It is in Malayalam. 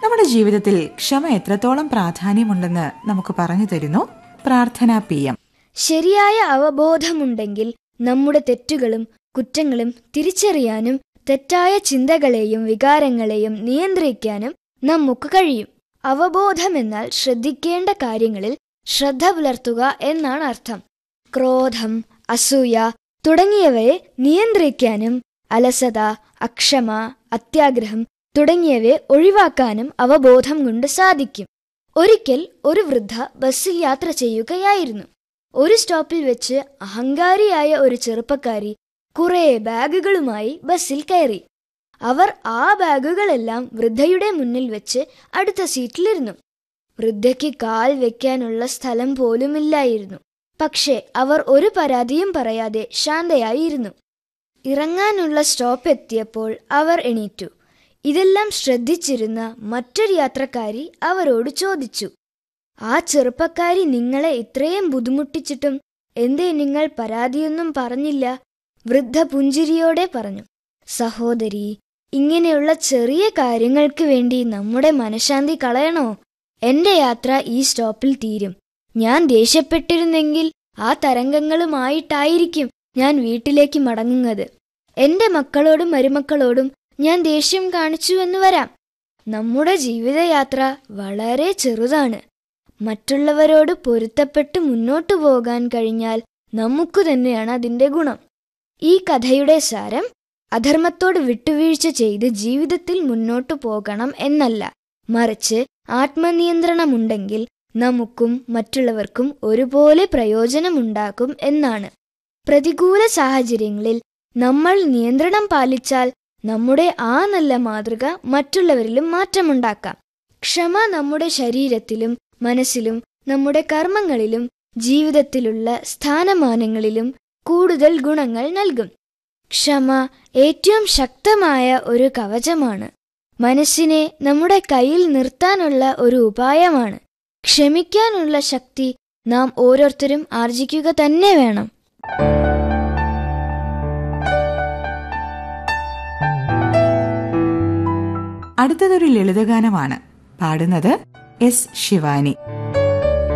നമ്മുടെ ജീവിതത്തിൽ ക്ഷമ എത്രത്തോളം പ്രാധാന്യമുണ്ടെന്ന് നമുക്ക് പറഞ്ഞു തരുന്നു പ്രാർത്ഥന പി എം ശരിയായ അവബോധമുണ്ടെങ്കിൽ നമ്മുടെ തെറ്റുകളും കുറ്റങ്ങളും തിരിച്ചറിയാനും തെറ്റായ ചിന്തകളെയും വികാരങ്ങളെയും നിയന്ത്രിക്കാനും നമുക്ക് കഴിയും അവബോധമെന്നാൽ ശ്രദ്ധിക്കേണ്ട കാര്യങ്ങളിൽ ശ്രദ്ധ പുലർത്തുക എന്നാണ് അർത്ഥം ക്രോധം അസൂയ തുടങ്ങിയവയെ നിയന്ത്രിക്കാനും അലസത അക്ഷമ അത്യാഗ്രഹം തുടങ്ങിയവയെ ഒഴിവാക്കാനും അവബോധം കൊണ്ട് സാധിക്കും ഒരിക്കൽ ഒരു വൃദ്ധ ബസ്സിൽ യാത്ര ചെയ്യുകയായിരുന്നു ഒരു സ്റ്റോപ്പിൽ വെച്ച് അഹങ്കാരിയായ ഒരു ചെറുപ്പക്കാരി കുറെ ബാഗുകളുമായി ബസ്സിൽ കയറി അവർ ആ ബാഗുകളെല്ലാം വൃദ്ധയുടെ മുന്നിൽ വെച്ച് അടുത്ത സീറ്റിലിരുന്നു വൃദ്ധയ്ക്ക് കാൽ വെക്കാനുള്ള സ്ഥലം പോലുമില്ലായിരുന്നു പക്ഷേ അവർ ഒരു പരാതിയും പറയാതെ ശാന്തയായിരുന്നു ഇറങ്ങാനുള്ള സ്റ്റോപ്പ് എത്തിയപ്പോൾ അവർ എണീറ്റു ഇതെല്ലാം ശ്രദ്ധിച്ചിരുന്ന മറ്റൊരു യാത്രക്കാരി അവരോട് ചോദിച്ചു ആ ചെറുപ്പക്കാരി നിങ്ങളെ ഇത്രയും ബുദ്ധിമുട്ടിച്ചിട്ടും എന്തേ നിങ്ങൾ പരാതിയൊന്നും പറഞ്ഞില്ല വൃദ്ധ പുഞ്ചിരിയോടെ പറഞ്ഞു സഹോദരി ഇങ്ങനെയുള്ള ചെറിയ കാര്യങ്ങൾക്ക് വേണ്ടി നമ്മുടെ മനഃശാന്തി കളയണോ എന്റെ യാത്ര ഈ സ്റ്റോപ്പിൽ തീരും ഞാൻ ദേഷ്യപ്പെട്ടിരുന്നെങ്കിൽ ആ തരംഗങ്ങളുമായിട്ടായിരിക്കും ഞാൻ വീട്ടിലേക്ക് മടങ്ങുന്നത് എന്റെ മക്കളോടും മരുമക്കളോടും ഞാൻ ദേഷ്യം കാണിച്ചുവെന്ന് വരാം നമ്മുടെ ജീവിതയാത്ര വളരെ ചെറുതാണ് മറ്റുള്ളവരോട് പൊരുത്തപ്പെട്ട് മുന്നോട്ടു പോകാൻ കഴിഞ്ഞാൽ നമുക്ക് തന്നെയാണ് അതിന്റെ ഗുണം ഈ കഥയുടെ സാരം അധർമ്മത്തോട് വിട്ടുവീഴ്ച ചെയ്ത് ജീവിതത്തിൽ മുന്നോട്ടു പോകണം എന്നല്ല മറിച്ച് ആത്മനിയന്ത്രണമുണ്ടെങ്കിൽ നമുക്കും മറ്റുള്ളവർക്കും ഒരുപോലെ പ്രയോജനമുണ്ടാകും എന്നാണ് പ്രതികൂല സാഹചര്യങ്ങളിൽ നമ്മൾ നിയന്ത്രണം പാലിച്ചാൽ നമ്മുടെ ആ നല്ല മാതൃക മറ്റുള്ളവരിലും മാറ്റമുണ്ടാക്കാം ക്ഷമ നമ്മുടെ ശരീരത്തിലും മനസ്സിലും നമ്മുടെ കർമ്മങ്ങളിലും ജീവിതത്തിലുള്ള സ്ഥാനമാനങ്ങളിലും കൂടുതൽ ഗുണങ്ങൾ നൽകും ക്ഷമ ഏറ്റവും ശക്തമായ ഒരു കവചമാണ് മനസ്സിനെ നമ്മുടെ കയ്യിൽ നിർത്താനുള്ള ഒരു ഉപായമാണ് ക്ഷമിക്കാനുള്ള ശക്തി നാം ഓരോരുത്തരും ആർജിക്കുക തന്നെ വേണം അടുത്തതൊരു ലളിതഗാനമാണ് പാടുന്നത് എസ് ശിവാനി